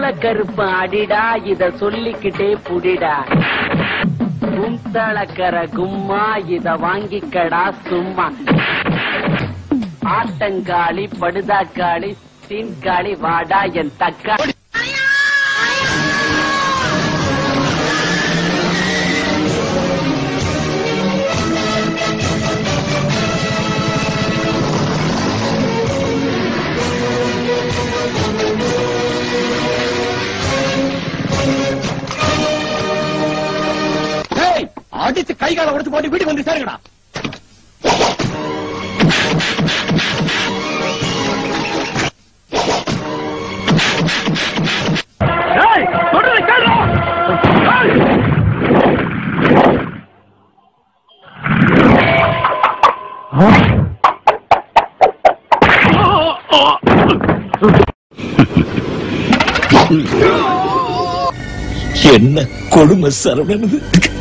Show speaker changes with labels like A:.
A: மூல கருப்பு அடிடா இத சொல்லிக்கிட்டே புடிடா குந்தளக்கர கும்மா இத வாங்கிக்கடா சும்மா ஆட்டங்காளி படுதாக்காளி தீன்காளி வாடா என் தக்கா
B: ஏய், அடிச்சு கை கால உடைச்சு போட்டு வீட்டுக்கு வந்து சேருங்கடா
C: என்ன கொடுமை சரவணன்